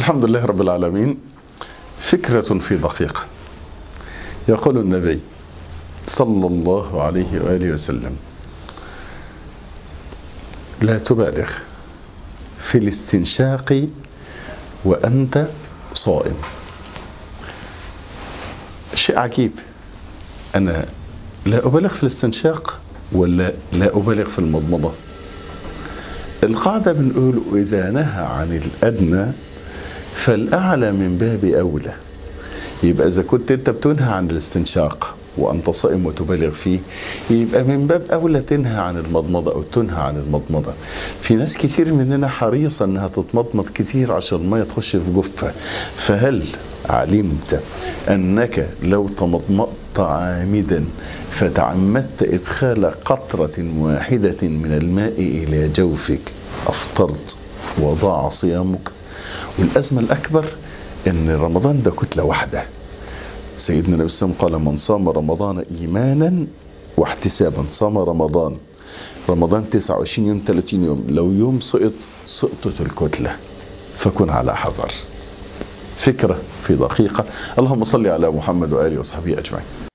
الحمد لله رب العالمين فكرة في دقيقة يقول النبي صلى الله عليه وآله وسلم لا تبالغ في الاستنشاق وأنت صائم شيء عجيب أنا لا أبالغ في الاستنشاق ولا لا أبالغ في المضمضة القاعدة بنقول إذا نهى عن الأدنى فالأعلى من باب أولى يبقى إذا كنت أنت بتنهى عن الاستنشاق وأنت صائم وتبالغ فيه يبقى من باب أولى تنهى عن المضمضة أو تنهى عن المضمضة في ناس كتير مننا حريصة أنها تتمضمض كتير عشان المية تخش في جفة فهل علمت أنك لو تمضمضت عامدا فتعمدت إدخال قطرة واحدة من الماء إلى جوفك أفطرت وضاع صيامك والأزمة الأكبر أن رمضان ده كتلة واحدة سيدنا النبي صلى الله عليه وسلم قال من صام رمضان إيمانا واحتسابا صام رمضان رمضان 29 يوم 30 يوم لو يوم سقط سقطت الكتلة فكن على حذر فكرة في دقيقة اللهم صل على محمد وآله وصحبه أجمعين